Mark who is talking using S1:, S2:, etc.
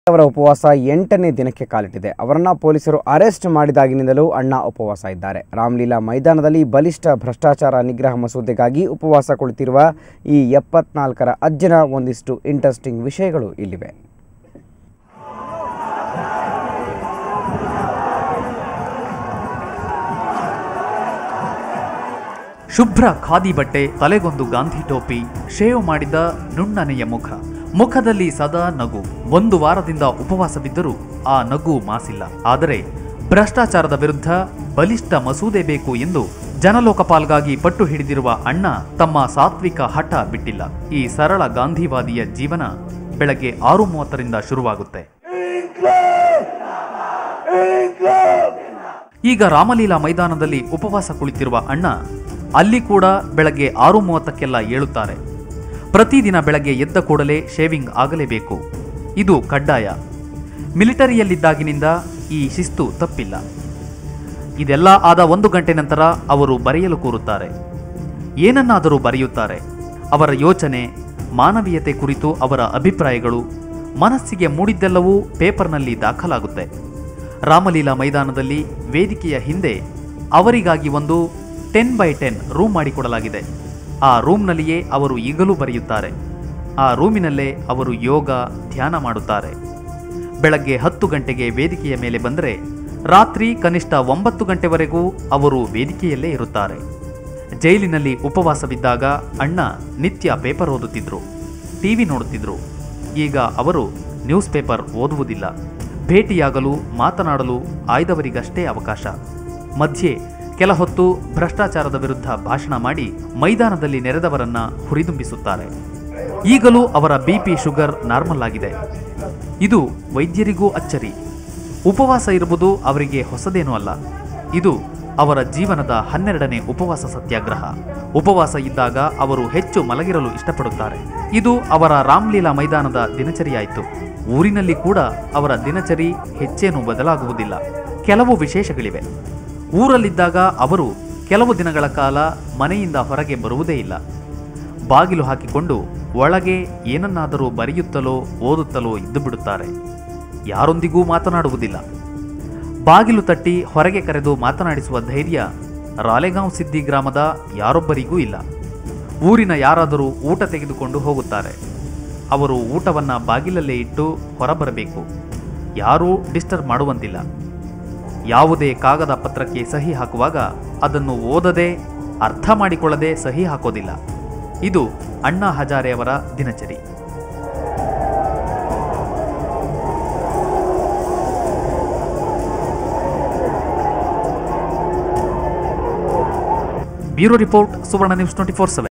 S1: ಅವರ ಉಪವಾಸ ಎಂಟನೇ ದಿನಕ್ಕೆ ಕಾಲಿಟ್ಟಿದೆ ಅವರನ್ನ ಪೊಲೀಸರು ಅರೆಸ್ಟ್ ಮಾಡಿದಾಗಿನಿಂದಲೂ ಅಣ್ಣ ಉಪವಾಸ ಇದ್ದಾರೆ ರಾಮ್ಲೀಲಾ ಮೈದಾನದಲ್ಲಿ ಬಲಿಷ್ಠ ಭ್ರಷ್ಟಾಚಾರ ನಿಗ್ರಹ ಮಸೂದೆಗಾಗಿ ಉಪವಾಸ ಕುಳಿತಿರುವ ಈ ಎಪ್ಪತ್ನಾಲ್ಕರ ಅಜ್ಜನ ಒಂದಿಷ್ಟು ಇಂಟ್ರೆಸ್ಟಿಂಗ್ ವಿಷಯಗಳು ಇಲ್ಲಿವೆ
S2: ಶುಭ್ರ ಖಾದಿ ಬಟ್ಟೆ ತಲೆಗೊಂದು ಗಾಂಧಿ ಟೋಪಿ ಶೇವ್ ಮಾಡಿದ ನುಣ್ಣನೆಯ ಮುಖ ಮುಖದಲ್ಲಿ ಸದಾ ನಗು ಒಂದು ವಾರದಿಂದ ಉಪವಾಸವಿದ್ದರೂ ಆ ನಗು ಮಾಸಿಲ್ಲ ಆದರೆ ಭ್ರಷ್ಟಾಚಾರದ ವಿರುದ್ಧ ಬಲಿಷ್ಠ ಮಸೂದೆ ಬೇಕು ಎಂದು ಜನಲೋಕಪಾಲ್ಗಾಗಿ ಪಟ್ಟು ಹಿಡಿದಿರುವ ಅಣ್ಣ ತಮ್ಮ ಸಾತ್ವಿಕ ಹಠ ಬಿಟ್ಟಿಲ್ಲ ಈ ಸರಳ ಗಾಂಧಿವಾದಿಯ ಜೀವನ ಬೆಳಗ್ಗೆ ಆರು ಮೂವತ್ತರಿಂದ ಶುರುವಾಗುತ್ತೆ ಈಗ ರಾಮಲೀಲಾ ಮೈದಾನದಲ್ಲಿ ಉಪವಾಸ ಕುಳಿತಿರುವ ಅಣ್ಣ ಅಲ್ಲಿ ಕೂಡ ಬೆಳಗ್ಗೆ ಆರು ಮೂವತ್ತಕ್ಕೆಲ್ಲ ಏಳುತ್ತಾರೆ ಪ್ರತಿದಿನ ಬೆಳಗ್ಗೆ ಎದ್ದ ಕೂಡಲೇ ಶೇವಿಂಗ್ ಆಗಲೇಬೇಕು ಇದು ಕಡ್ಡಾಯ ಮಿಲಿಟರಿಯಲ್ಲಿದ್ದಾಗಿನಿಂದ ಈ ಶಿಸ್ತು ತಪ್ಪಿಲ್ಲ ಇದೆಲ್ಲ ಆದ ಒಂದು ಗಂಟೆ ನಂತರ ಅವರು ಬರೆಯಲು ಕೂರುತ್ತಾರೆ ಏನನ್ನಾದರೂ ಬರೆಯುತ್ತಾರೆ ಅವರ ಯೋಚನೆ ಮಾನವೀಯತೆ ಕುರಿತು ಅವರ ಅಭಿಪ್ರಾಯಗಳು ಮನಸ್ಸಿಗೆ ಮೂಡಿದ್ದೆಲ್ಲವೂ ಪೇಪರ್ನಲ್ಲಿ ದಾಖಲಾಗುತ್ತೆ ರಾಮಲೀಲಾ ಮೈದಾನದಲ್ಲಿ ವೇದಿಕೆಯ ಹಿಂದೆ ಅವರಿಗಾಗಿ ಒಂದು ಟೆನ್ ಬೈ ಟೆನ್ ರೂಮ್ ಮಾಡಿಕೊಡಲಾಗಿದೆ ಆ ರೂಮ್ನಲ್ಲಿಯೇ ಅವರು ಈಗಲೂ ಬರೆಯುತ್ತಾರೆ ಆ ರೂಮಿನಲ್ಲೇ ಅವರು ಯೋಗ ಧ್ಯಾನ ಮಾಡುತ್ತಾರೆ ಬೆಳಗ್ಗೆ ಹತ್ತು ಗಂಟೆಗೆ ವೇದಿಕೆಯ ಮೇಲೆ ಬಂದರೆ ರಾತ್ರಿ ಕನಿಷ್ಠ ಒಂಬತ್ತು ಗಂಟೆವರೆಗೂ ಅವರು ವೇದಿಕೆಯಲ್ಲೇ ಇರುತ್ತಾರೆ ಜೈಲಿನಲ್ಲಿ ಉಪವಾಸವಿದ್ದಾಗ ಅಣ್ಣ ನಿತ್ಯ ಪೇಪರ್ ಓದುತ್ತಿದ್ರು ಟಿವಿ ನೋಡುತ್ತಿದ್ರು ಈಗ ಅವರು ನ್ಯೂಸ್ ಪೇಪರ್ ಓದುವುದಿಲ್ಲ ಭೇಟಿಯಾಗಲು ಮಾತನಾಡಲು ಆಯ್ದವರಿಗಷ್ಟೇ ಅವಕಾಶ ಮಧ್ಯೆ ಕೆಲ ಹೊತ್ತು ಭ್ರಷ್ಟಾಚಾರದ ವಿರುದ್ಧ ಭಾಷಣ ಮಾಡಿ ಮೈದಾನದಲ್ಲಿ ನೆರೆದವರನ್ನ ಹುರಿದುಂಬಿಸುತ್ತಾರೆ ಈಗಲೂ ಅವರ ಬಿಪಿ ಶುಗರ್ ನಾರ್ಮಲ್ ಆಗಿದೆ ಇದು ವೈದ್ಯರಿಗೂ ಅಚ್ಚರಿ ಉಪವಾಸ ಇರುವುದು ಅವರಿಗೆ ಹೊಸದೇನೂ ಅಲ್ಲ ಇದು ಅವರ ಜೀವನದ ಹನ್ನೆರಡನೇ ಉಪವಾಸ ಸತ್ಯಾಗ್ರಹ ಉಪವಾಸ ಇದ್ದಾಗ ಅವರು ಹೆಚ್ಚು ಮಲಗಿರಲು ಇಷ್ಟಪಡುತ್ತಾರೆ ಇದು ಅವರ ರಾಮ್ಲೀಲಾ ಮೈದಾನದ ದಿನಚರಿಯಾಯಿತು ಊರಿನಲ್ಲಿ ಕೂಡ ಅವರ ದಿನಚರಿ ಹೆಚ್ಚೇನೂ ಬದಲಾಗುವುದಿಲ್ಲ ಕೆಲವು ವಿಶೇಷಗಳಿವೆ ಊರಲ್ಲಿದ್ದಾಗ ಅವರು ಕೆಲವು ದಿನಗಳ ಕಾಲ ಮನೆಯಿಂದ ಹೊರಗೆ ಬರುವುದೇ ಇಲ್ಲ ಬಾಗಿಲು ಹಾಕಿಕೊಂಡು ಒಳಗೆ ಏನನ್ನಾದರೂ ಬರೆಯುತ್ತಲೋ ಓದುತ್ತಲೋ ಇದ್ದು ಬಿಡುತ್ತಾರೆ ಯಾರೊಂದಿಗೂ ಮಾತನಾಡುವುದಿಲ್ಲ ಬಾಗಿಲು ತಟ್ಟಿ ಹೊರಗೆ ಕರೆದು ಮಾತನಾಡಿಸುವ ಧೈರ್ಯ ರಾಲೆಗಾಂವ್ ಸಿದ್ದಿ ಗ್ರಾಮದ ಯಾರೊಬ್ಬರಿಗೂ ಇಲ್ಲ ಊರಿನ ಯಾರಾದರೂ ಊಟ ತೆಗೆದುಕೊಂಡು ಹೋಗುತ್ತಾರೆ ಅವರು ಊಟವನ್ನು ಬಾಗಿಲಲ್ಲೇ ಇಟ್ಟು ಹೊರಬರಬೇಕು ಯಾರೂ ಡಿಸ್ಟರ್ಬ್ ಮಾಡುವಂತಿಲ್ಲ ಯಾವುದೇ ಕಾಗದ ಪತ್ರಕ್ಕೆ ಸಹಿ ಹಾಕುವಾಗ ಅದನ್ನು ಓದದೆ ಅರ್ಥ ಮಾಡಿಕೊಳ್ಳದೆ ಸಹಿ ಹಾಕೋದಿಲ್ಲ ಇದು ಅಣ್ಣಾ ಹಜಾರೆ ಅವರ ದಿನಚರಿ bureau report Suvarna news twenty four seven